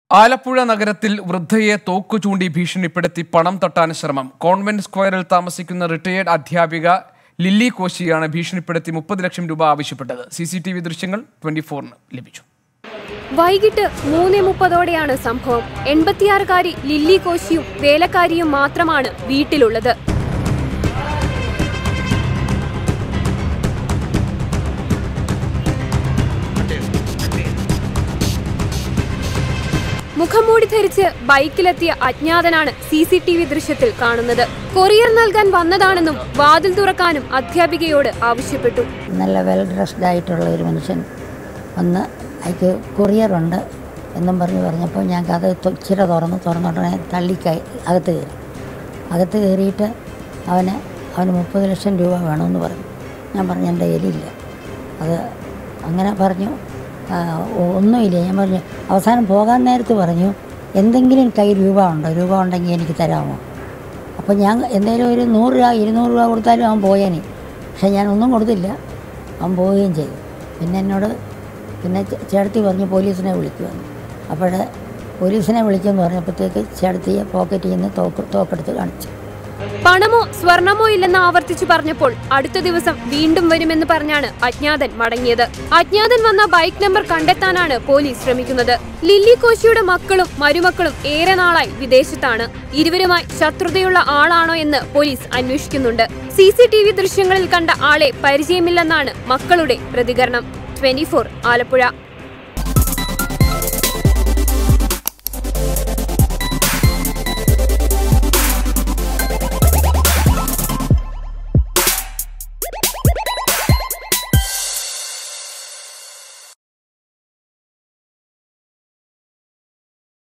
ആലപ്പുഴ നഗരത്തിൽ വൃദ്ധയെ തോക്കു ചൂണ്ടി ഭീഷണിപ്പെടുത്തി പണം തട്ടാൻ ശ്രമം കോൺവെന്റ് സ്ക്വയറിൽ താമസിക്കുന്ന റിട്ടയേർഡ് അധ്യാപിക ലില്ലി കോശിയാണ് ഭീഷണിപ്പെടുത്തി മുപ്പത് ലക്ഷം രൂപ ആവശ്യപ്പെട്ടത് സി സി ടി വി ദൃശ്യങ്ങൾ ട്വന്റി ഫോറിന് ലഭിച്ചു വൈകിട്ട് മൂന്ന് മുപ്പതോടെയാണ് സംഭവം എൺപത്തിയാറുകാരി ലില്ലി കോശിയും വേലക്കാരിയും മാത്രമാണ് വീട്ടിലുള്ളത് മുഖംമൂടി ധരിച്ച് ബൈക്കിലെത്തിയ അജ്ഞാതനാണ് സി സി ടി വി ദൃശ്യത്തിൽ കാണുന്നത് കൊറിയർ നൽകാൻ വന്നതാണെന്നും വാതിൽ തുറക്കാനും അധ്യാപികയോട് ആവശ്യപ്പെട്ടു നല്ല വെൽ ഡ്രസ്ഡ് ആയിട്ടുള്ള ഒരു മനുഷ്യൻ വന്ന് അയക്ക് കൊറിയറുണ്ട് എന്നും പറഞ്ഞ് പറഞ്ഞപ്പോൾ ഞാൻ കഥ ഇച്ചിരി തുറന്ന് തുറന്നോടനെ തള്ളിക്കൈ അകത്ത് കയറി അകത്ത് കയറിയിട്ട് അവന് അവന് മുപ്പത് ലക്ഷം രൂപ വേണമെന്ന് പറഞ്ഞു ഞാൻ പറഞ്ഞു എൻ്റെ കയ്യിലില്ല അത് അങ്ങനെ പറഞ്ഞു ആ, ഒ- ഒന്നുമില്ല ഞാൻ പറഞ്ഞു അവസാനം പോകാൻ നേരത്ത് പറഞ്ഞു എന്തെങ്കിലും കയ്യിൽ രൂപ ഉണ്ടോ രൂപ ഉണ്ടെങ്കിൽ എനിക്ക് തരാമോ അപ്പോൾ ഞാൻ എന്തെങ്കിലും ഒരു നൂറ് രൂപ ഇരുന്നൂറ് രൂപ കൊടുത്താലും അവൻ പോയേനെ പക്ഷേ ഞാൻ ഒന്നും കൊടുത്തില്ല അവൻ പോവുകയും ചെയ്തു പിന്നെ എന്നോട് പിന്നെ ചേ- ചേട്ടത്തി പറഞ്ഞു പോലീസിനെ വിളിക്കുമെന്ന് അപ്പോൾ പോലീസിനെ വിളിക്കുമെന്ന് പറഞ്ഞപ്പോഴത്തേക്ക് ചേട്ടത്തിയെ പോക്കറ്റിൽ നിന്ന് തോക്ക് തോക്കെടുത്ത് കാണിച്ചു പണമോ സ്വർണമോ ഇല്ലെന്ന് ആവർത്തിച്ചു പറഞ്ഞപ്പോൾ അടുത്ത ദിവസം വീണ്ടും വരുമെന്ന് പറഞ്ഞാണ് അജ്ഞാതൻ മടങ്ങിയത് അജ്ഞാതൻ വന്ന ബൈക്ക് നമ്പർ കണ്ടെത്താനാണ് പോലീസ് ശ്രമിക്കുന്നത് ലില്ലി കോശിയുടെ മക്കളും മരുമക്കളും ഏറെ നാളായി വിദേശത്താണ് ഇരുവരുമായി ശത്രുതയുള്ള ആളാണോ എന്ന് പോലീസ് അന്വേഷിക്കുന്നുണ്ട് സി സി ടി വി ദൃശ്യങ്ങളിൽ കണ്ട ആളെ പരിചയമില്ലെന്നാണ് മക്കളുടെ പ്രതികരണം ട്വന്റി ആലപ്പുഴ